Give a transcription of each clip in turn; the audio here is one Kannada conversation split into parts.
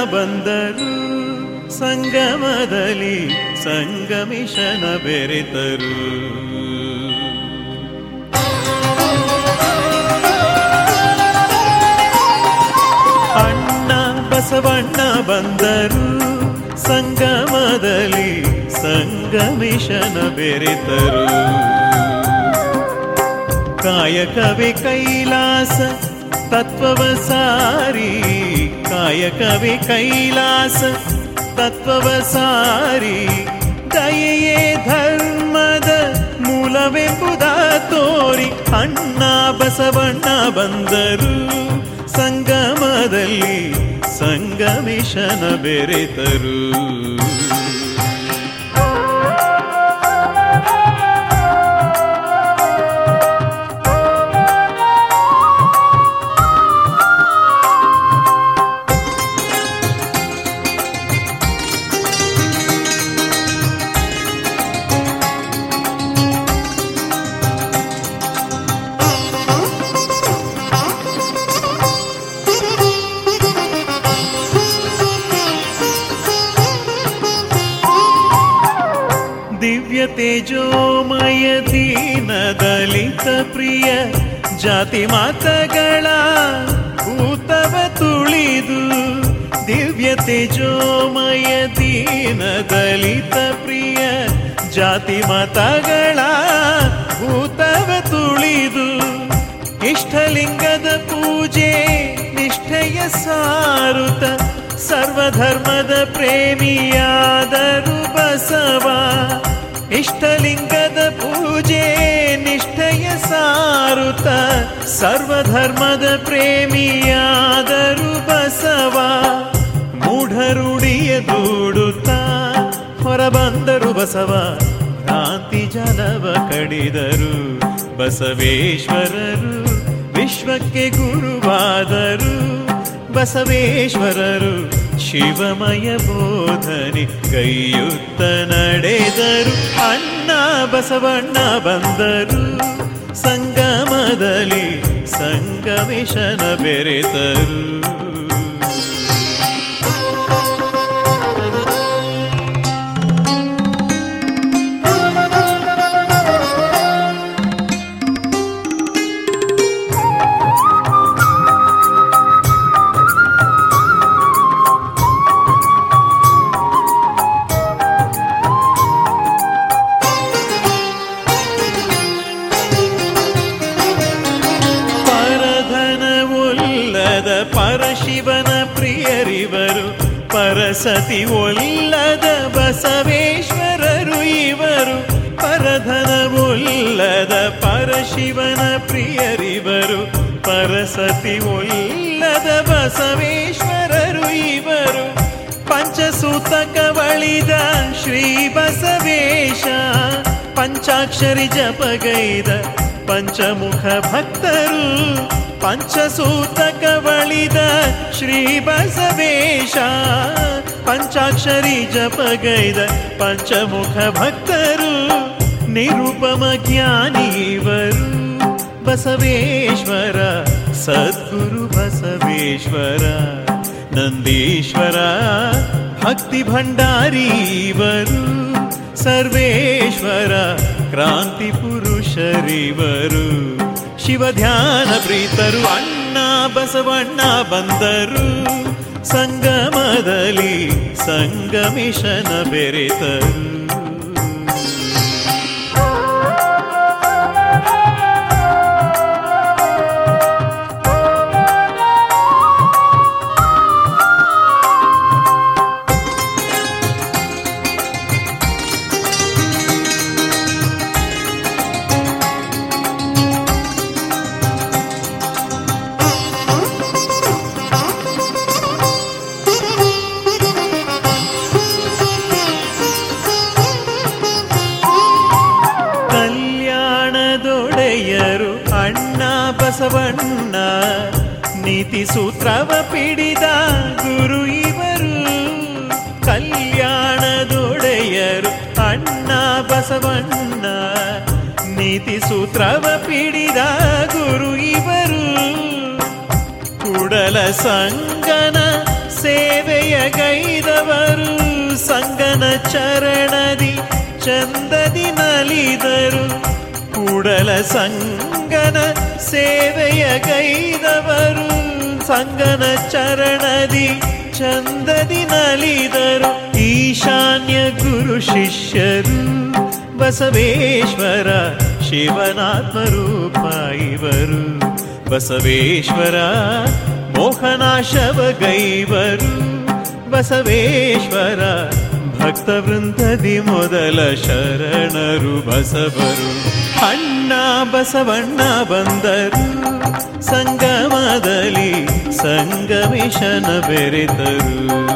ಬಂದರು ಸಂಗಮದಲ್ಲಿ ಸಂಗಮಿಶನ ಬೆರೆತರು ಅಣ್ಣ ಬಸವಣ್ಣ ಬಂದರು ಸಂಗಮದಲ್ಲಿ ಸಂಗಮಿಶನ ಬೆರೆತರು ಕಾಯಕವೇ ಕೈಲಾಸ ತತ್ವವ ಸಾರಿ ಕಾಯಕವೇ ಕೈಲಾಸ ತತ್ವವ ಸಾರಿ ದಯೆಯೇ ಧರ್ಮದ ಮೂಲವೆಂಬುದ ತೋರಿ ಅಣ್ಣ ಬಸವಣ್ಣ ಬಂದರು ಸಂಗಮದಲ್ಲಿ ಸಂಗಮಿಶನ ಬೆರೆತರು ದಿವ್ಯ ತೇಜೋಮಯ ದೀನ ದಲಿತ ಪ್ರಿಯ ಜಾತಿ ಮಾತಗಳ ಭೂತವ ತುಳಿದು ದಿವ್ಯ ತೇಜೋಮಯ ದೀನ ದಲಿತ ಪ್ರಿಯ ಜಾತಿ ಮತಗಳ ಭೂತವ ತುಳಿದು ಇಷ್ಟಲಿಂಗದ ಪೂಜೆ ನಿಷ್ಠೆಯ ಸಾರುತ ಸರ್ವಧರ್ಮದ ಪ್ರೇಮಿಯಾದರು ಬಸವ ಇಷ್ಟಲಿಂಗದ ಪೂಜೆ ನಿಷ್ಠೆಯ ಸಾರುತ ಸರ್ವಧರ್ಮದ ಪ್ರೇಮಿಯಾದರು ಬಸವ ಮೂಢರುಡಿಯ ದೂಡುತ್ತ ಹೊರಬಂದರು ಬಸವ ಭ್ರಾಂತಿ ಜನವ ಕಡಿದರು ಬಸವೇಶ್ವರರು ವಿಶ್ವಕ್ಕೆ ಗುರುವಾದರು ಬಸವೇಶ್ವರರು ಶಿವಮಯ ಬೋಧನೆ ಕೈಯುತ್ತ ನಡೆದರು ಅಣ್ಣ ಬಸವಣ್ಣ ಬಂದರು ಸಂಗಮದಲ್ಲಿ ಸಂಗಮೇಶನ ಬೆರೆತರು ಪರಧನವುಲ್ಲದ ಪರಶಿವನ ಪ್ರಿಯರಿವರು ಪರಸತಿ ಒಲ್ಲದ ಬಸವೇಶ್ವರರು ಇವರು ಪರಧನವುಲ್ಲದ ಪರಶಿವನ ಪ್ರಿಯರಿವರು ಪರಸತಿ ಒಲ್ಲದ ಬಸವೇಶ್ವರರು ಇವರು ಪಂಚಸೂತಕ ಬಳಿದ ಶ್ರೀ ಬಸವೇಶ ಪಂಚಾಕ್ಷರಿ ಜಪಗೈದ ಪಂಚಮುಖ ಭಕ್ತರು ಪಂಚಸೂತಕ ಬಳಿದ ಶ್ರೀ ಬಸವೇಶ ಪಂಚಾಕ್ಷರಿ ಜಪಗೈದ ಪಂಚಮುಖ ಭಕ್ತರು ನಿರುಪಮ ಜ್ಞಾನಿವರು ಬಸವೇಶ್ವರ ಸದ್ಗುರು ಬಸವೇಶ್ವರ ನಂದೀಶ್ವರ ಭಕ್ತಿ ಭಂಡಾರೀವರು ಸರ್ವೇಶ್ವರ ಕ್ರಾಂತಿ ಪುರುಷರಿವರು ಶಿವ ಧ್ಯಾನ ಪ್ರೀತರು ಅಣ್ಣ ಬಸವಣ್ಣ ಬಂದರು ಸಂಗಮದಲ್ಲಿ ಸಂಗಮಿಶನ ಬೆರೆತರು ಕಲ್ಯಾಣದೊಡೆಯರು ಅಣ್ಣ ಬಸವಣ್ಣ ನೀತಿ ಸೂತ್ರವ ಪಿಡಿದ ಗುರು ಇವರು ಕಲ್ಯಾಣದೊಡೆಯರು ಅಣ್ಣ ಬಸವಣ್ಣ ನೀತಿ ಸೂತ್ರವ ಪಿಡಿದ ಗುರು ಇವರು ಕುಡಲ ಸಂಗನ ಸೇವೆಯ ಸೇವೆಯಗೈದವರು ಸಂಗನ ಚರಣದಿ ಚಂದದಿ ನಲಿದರು ಕೂಡಲ ಸಂಗನ ಸೇವೆಯಗೈದವರು ಸಂಗನ ಚರಣದಿ ಚಂದದಿ ನಲಿದರು ಈಶಾನ್ಯ ಗುರು ಶಿಷ್ಯರು ಬಸವೇಶ್ವರ ಶಿವನಾತ್ಮರೂಪ ಇವರು ಬಸವೇಶ್ವರ ಮೋಹನಾಶವ ಗೈವರು ಬಸವೇಶ್ವರ ಭಕ್ತ ವೃಂದದಿ ಮೊದಲ ಶರಣರು ಬಸವರು ಅಣ್ಣ ಬಸವಣ್ಣ ಬಂದರು ಸಂಗಮದಲ್ಲಿ ಸಂಗಮೇಶನ ಬೆರೆತರು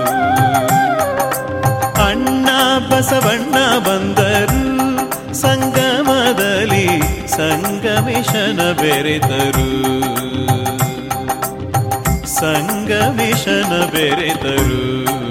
ಅಣ್ಣ ಬಸವಣ್ಣ ಬಂದರು ಸಂಗಮದಲ್ಲಿ ಸಂಗಮೇಶನ ಬೆರೆತರು ಸಂಗಮೇಶನ ಬೆರೆತರು